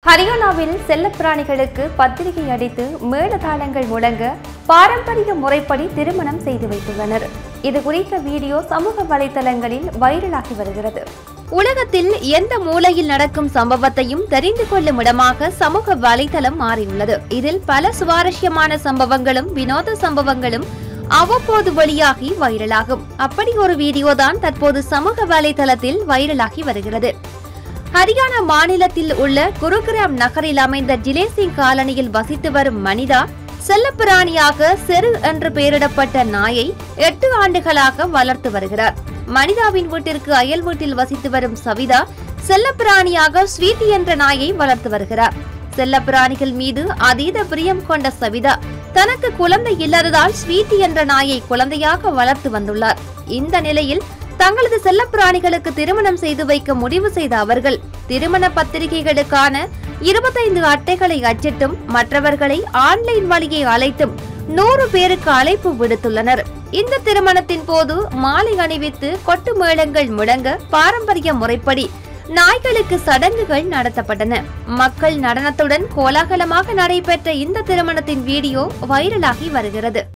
ஹரியானாவில் செல்லப்பிராணிகளுக்கு பத்திரிகை அடித்து மேளதாளங்கள் முழங்க பாரம்பரிய முறைப்படி திருமணம் செய்து வைத்துள்ளனர் இது குறித்த வீடியோ சமூக வலைதளங்களில் வைரலாகி வருகிறது உலகத்தில் எந்த மூலையில் நடக்கும் சம்பவத்தையும் தெரிந்து கொள்ளும் இடமாக சமூக வலைதளம் மாறியுள்ளது இதில் பல சுவாரஸ்யமான சம்பவங்களும் வினோத சம்பவங்களும் அவ்வப்போது வெளியாகி வைரலாகும் அப்படி ஒரு வீடியோ தான் தற்போது சமூக வலைதளத்தில் வைரலாகி வருகிறது ஹரியானா மாநிலத்தில் உள்ள குருகிராம் நகரில் அமைந்த ஜிலேசிங் காலனியில் வசித்து வரும் மனிதா செல்லப்பிராணியாக செரு என்று பெயரிடப்பட்ட நாயை எட்டு ஆண்டுகளாக வளர்த்து வருகிறார் மனிதாவின் வீட்டிற்கு அயல் வீட்டில் வசித்து வரும் சவிதா செல்லப்பிராணியாக ஸ்வீட்டி என்ற நாயை வளர்த்து வருகிறார் செல்லப்பிராணிகள் மீது அதீத பிரியம் கொண்ட சவிதா தனக்கு குழந்தை இல்லாததால் ஸ்வீட்டி என்ற நாயை குழந்தையாக வளர்த்து வந்துள்ளார் இந்த நிலையில் தங்களது செல்லப்பிராணிகளுக்கு திருமணம் செய்து வைக்க முடிவு செய்த அவர்கள் திருமண பத்திரிகைகளுக்கான இருபத்தைந்து அட்டைகளை அச்சிட்டும் மற்றவர்களை ஆன்லைன் வழியை அழைத்தும் நூறு பேருக்கு அழைப்பு விடுத்துள்ளனர் இந்த திருமணத்தின் போது மாலை அணிவித்து கொட்டு மேளங்கள் முழங்க பாரம்பரிய முறைப்படி நாய்களுக்கு சடங்குகள் நடத்தப்பட்டன மக்கள் நடனத்துடன் கோலாகலமாக நடைபெற்ற இந்த திருமணத்தின் வீடியோ வைரலாகி வருகிறது